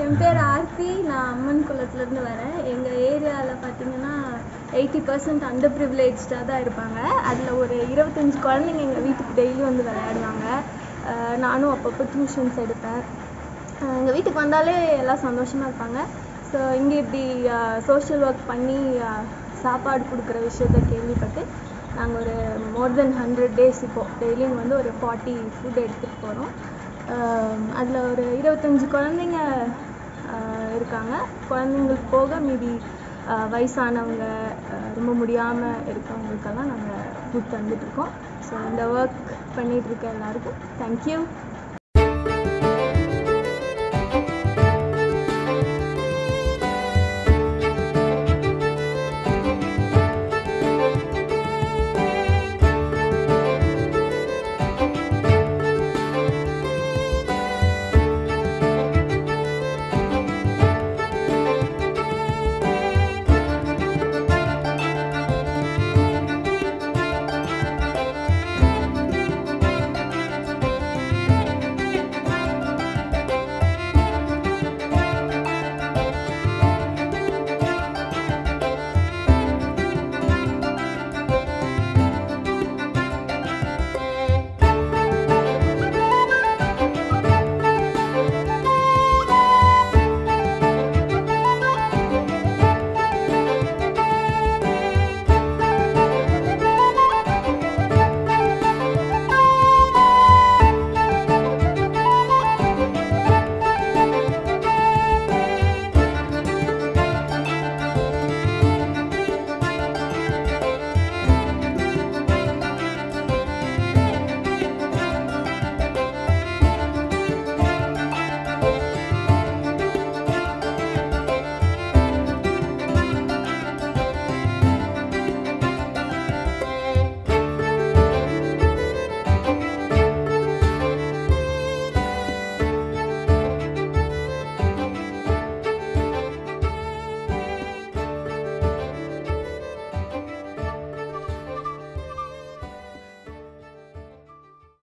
என் பேர் ஆர்த்தி நான் அம்மன் குளத்துலேருந்து வரேன் எங்கள் ஏரியாவில் பார்த்தீங்கன்னா எயிட்டி பர்சன்ட் அண்டர் ப்ரிவிலேஜாக தான் இருப்பாங்க அதில் ஒரு இருபத்தஞ்சி குழந்தைங்க எங்கள் வீட்டுக்கு டெய்லியும் வந்து விளையாடுவாங்க அஹ் நானும் அப்பப்போ டியூஷன்ஸ் எடுப்பேன் எங்கள் வீட்டுக்கு வந்தாலே எல்லாம் சந்தோஷமாக இருப்பாங்க ஸோ இங்கே இப்படி சோஷியல் ஒர்க் பண்ணி அஹ், சாப்பாடு கொடுக்குற விஷயத்த கேள்விப்பட்டு நாங்கள் ஒரு மோர் தென் ஹண்ட்ரட் டேஸ் இப்போது டெய்லியும் வந்து ஒரு ஃபார்ட்டி ஃபுட் எடுத்துகிட்டு போகிறோம் அதில் ஒரு இருபத்தஞ்சி குழந்தைங்க அஹ், இருக்காங்க குழந்தைங்களுக்கு போக மீதி அஹ், வயசானவங்க அஹ், ரொம்ப முடியாமல் இருக்கவங்களுக்கெல்லாம் நாங்கள் ஃபுட் தந்துட்டுருக்கோம் ஸோ இந்த ஒர்க் பண்ணிகிட்ருக்க எல்லாருக்கும் தேங்க்யூ